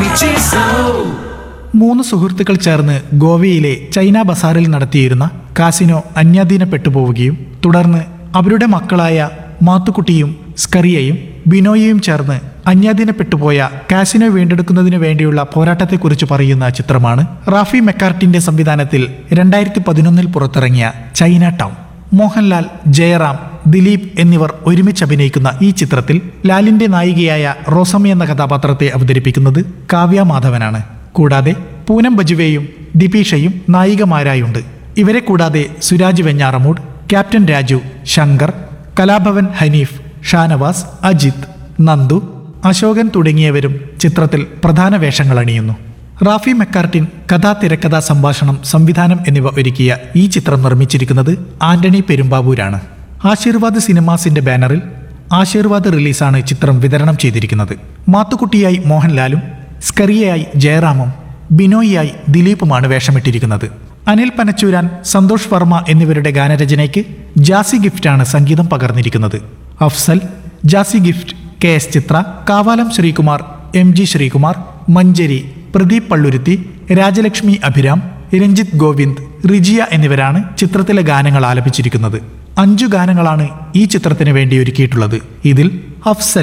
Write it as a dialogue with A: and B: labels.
A: മൂന്ന് സുഹൃത്തുക്കൾ ചേർന്ന് ഗോവയിലെ ചൈന ബസാറിൽ നടത്തിയിരുന്ന കാസിനോ അന്യാധീനപ്പെട്ടുപോവുകയും തുടർന്ന് അവരുടെ മക്കളായ മാത്തുക്കുട്ടിയും സ്കറിയയും ബിനോയിയും ചേർന്ന് അന്യാധീനപ്പെട്ടുപോയ കാസിനോ വീണ്ടെടുക്കുന്നതിനു വേണ്ടിയുള്ള പോരാട്ടത്തെക്കുറിച്ച് പറയുന്ന ചിത്രമാണ് റാഫി മെക്കാർട്ടിന്റെ സംവിധാനത്തിൽ രണ്ടായിരത്തി പതിനൊന്നിൽ പുറത്തിറങ്ങിയ ചൈന ടൗൺ മോഹൻലാൽ ജയറാം ദിലീപ് എന്നിവർ ഒരുമിച്ച് അഭിനയിക്കുന്ന ഈ ചിത്രത്തിൽ ലാലിന്റെ നായികയായ റോസമ്മ എന്ന കഥാപാത്രത്തെ അവതരിപ്പിക്കുന്നത് കാവ്യ മാധവനാണ് കൂടാതെ പൂനം ബജുവയും ദിപീഷയും നായികമാരായുണ്ട് ഇവരെ കൂടാതെ സുരാജ് വെഞ്ഞാറമൂട് ക്യാപ്റ്റൻ രാജു ശങ്കർ കലാഭവൻ ഹനീഫ് ഷാനവാസ് അജിത് നന്ദു അശോകൻ തുടങ്ങിയവരും ചിത്രത്തിൽ പ്രധാന വേഷങ്ങൾ അണിയുന്നു റാഫി മെക്കാർട്ടിൻ കഥാ തിരക്കഥാ സംഭാഷണം സംവിധാനം എന്നിവ ഒരുക്കിയ ഈ ചിത്രം നിർമ്മിച്ചിരിക്കുന്നത് ആന്റണി പെരുമ്പാവൂരാണ് ആശീർവാദ് സിനിമാസിന്റെ ബാനറിൽ ആശീർവാദ് റിലീസാണ് ചിത്രം വിതരണം ചെയ്തിരിക്കുന്നത് മാത്തുക്കുട്ടിയായി മോഹൻലാലും സ്കറിയയായി ജയറാമും ബിനോയിയായി ദിലീപുമാണ് വേഷമിട്ടിരിക്കുന്നത് അനിൽ പനച്ചൂരാൻ സന്തോഷ് വർമ്മ എന്നിവരുടെ ഗാനരചനയ്ക്ക് ജാസി ഗിഫ്റ്റാണ് സംഗീതം പകർന്നിരിക്കുന്നത് Afsal Jassie Gift K S Chithra Kavalam Sreekumar M G Sreekumar Manjari Pradeep Palluruthy Rajalakshmi Abhiram Ranjith Govind Rijiya എന്നിവരാണ് ചിത്രത്തിലെ ഗാനങ്ങൾ ആലപിച്ചിരിക്കുന്നത് അഞ്ചു ഗാനങ്ങളാണ് ഈ ചിത്രത്തിന് വേണ്ടി ഒരുക്കിയിട്ടുള്ളത് ഇതിൽ അഫ്സൽ